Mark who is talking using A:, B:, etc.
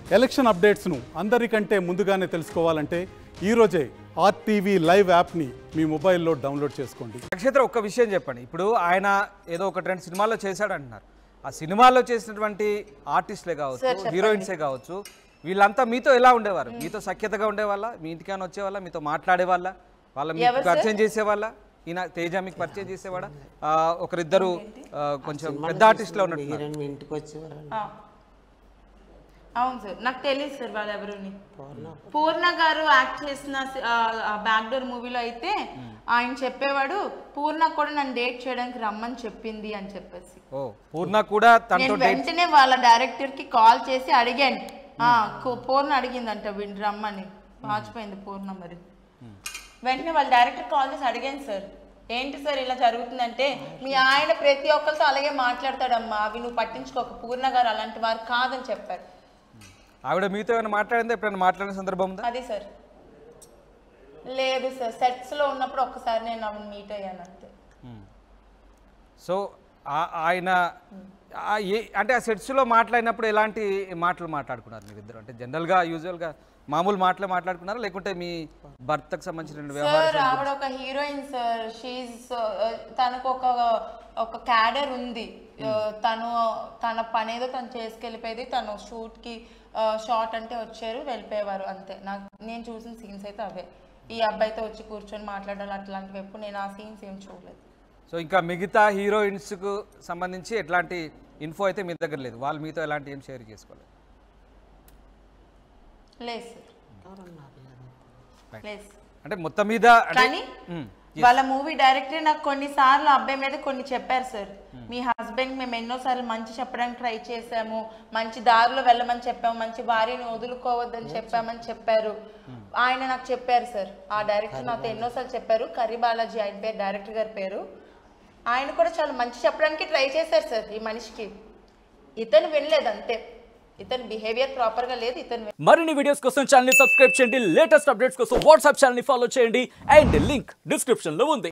A: Election అప్డేట్స్ను అందరికంటే ముందుగానే తెలుసుకోవాలంటే ఈరోజే ఆర్టీవీ లైవ్ యాప్ని మీ మొబైల్లో డౌన్లోడ్ చేసుకోండి
B: నక్షత్ర ఒక్క విషయం చెప్పండి ఇప్పుడు ఆయన ఏదో ఒక రెండు సినిమాల్లో చేశాడు అంటున్నారు ఆ సినిమాల్లో చేసినటువంటి ఆర్టిస్టులే కావచ్చు హీరోయిన్సే కావచ్చు వీళ్ళంతా మీతో ఎలా ఉండేవారు మీతో సఖ్యతగా ఉండేవాళ్ళ మీ ఇంటికైనా వచ్చేవాళ్ళ మీతో మాట్లాడేవాళ్ళ వాళ్ళ మీకు పరిచయం చేసేవాళ్ళ ఈయన తేజ మీకు పరిచయం చేసేవాడా ఆ, ఒకరిద్దరు ఆ, కొంచెం పెద్ద ఆర్టిస్ట్లో ఉన్నట్టు
C: హీరోయిన్ మీ ఇంటికి వచ్చేవారు
D: ఆ. అవును సార్ నాకు తెలియదు సార్ వాళ్ళు ఎవరుని పూర్ణ గారు యాక్ట్ చేసిన బ్యాక్ డోర్ మూవీలో అయితే ఆయన చెప్పేవాడు పూర్ణ కూడా నన్ను డేట్ చేయడానికి రమ్మని చెప్పింది అని చెప్పేసి
B: ఓ పూర్ణ కూడా తనతో
D: నేను వెంటనే వాళ్ళ డైరెక్టర్ కి కాల్ చేసి అడిగాను ఆ, కు- పూర్ణ అడిగిందంట వీడిని రమ్మని వాచిపోయింది పూర్ణ మరి వెంటనే వాళ్ళ డైరెక్టర్ కాల్ చేసి అడిగాను సార్ ఏంటి సార్ ఇలా జరుగుతుందంటే మీ ఆయన ప్రతి ఒక్కరితో అలాగే మాట్లాడతాడమ్మా అవి నువ్వు పట్టించుకోక పూర్ణ గారు అలాంటి వారు కాదని చెప్పారు
B: ఆవిడ మీతో ఏమైనా మాట్లాడిందా ఎప్పుడైనా మాట్లాడిన సందర్భం ఉందా
D: అది సార్ లేదు సార్ సెట్స్ లో ఉన్నప్పుడు ఒక్కసారి నేను ఆమెను మీట్ అయ్యాను అంతే
B: సో ఆ- ఆయన ఆ ఏ అంటే ఆ సెట్స్లో మాట్లాడినప్పుడు ఎలాంటి మాటలు మాట్లాడుకున్నారు మీరిద్దరు అంటే జనరల్గా యూజువల్గా మామూలు మాటలే మాట్లాడుకున్నారా లేకుంటే మీ భర్తకు సంబంధించిన వ్యవహారం
D: సార్ ఆవిడ ఒక హీరోయిన్ సార్ షీజ్ తనకు ఒక ఒక క్యాడర్ ఉంది ఆ, తను తన పని ఏదో తను చేసుకెళ్ళిపోయేది తను షూట్ కి షార్ట్ అంటే వచ్చారు వెళ్ళిపోయేవారు అంతే నాకు నేను చూసిన సీన్స్ అయితే అవే ఈ అబ్బాయితో వచ్చి కూర్చొని మాట్లాడాలి అట్లాంటివి ఎప్పుడు నేను ఆ సీన్స్ ఏం చూడలేదు
B: సో ఇంకా మిగతా హీరోయిన్స్కు సంబంధించి ఎట్లాంటి ఇన్ఫో అయితే మీ దగ్గర లేదు వాళ్ళు మీతో ఎలాంటి ఏం షేర్ చేసుకోలేదు
D: లేదు సార్ లేదు సార్.
B: అంటే మొత్తం మీద అంటే
D: కానీ
B: మ్మ్.
D: వాళ్ళ మూవీ డైరెక్టర్ నాకు కొన్ని సార్లు అబ్బాయి మీద కొన్ని చెప్పారు సార్ మీ హస్బెండ్ మేము ఎన్నో సార్లు మంచి చెప్పడానికి ట్రై చేసాము మంచి దారిలో వెళ్ళమని చెప్పాము మంచి భార్యని వదులుకోవద్దని చెప్పామని చెప్పారు ఆయన నాకు చెప్పారు సార్ ఆ డైరెక్టర్ నాతో ఎన్నోసార్లు చెప్పారు కర్రీ బాలాజీ ఆయన పేరు డైరెక్టర్ గారి పేరు ఆయన కూడా చాలా మంచి చెప్పడానికి ట్రై చేశారు సార్ ఈ మనిషికి ఇతను వినలేదు అంతే ఇతని బిహేవియర్ ప్రాపర్గా లేదు ఇతను
E: మరిన్ని వీడియోస్ కోసం ఛానల్ ని సబ్స్క్రైబ్ చేయండి లేటెస్ట్ అప్డేట్స్ కోసం వాట్సాప్ ఛానల్ ని ఫాలో చేయండి అండ్ లింక్ డిస్క్రిప్షన్ లో ఉంది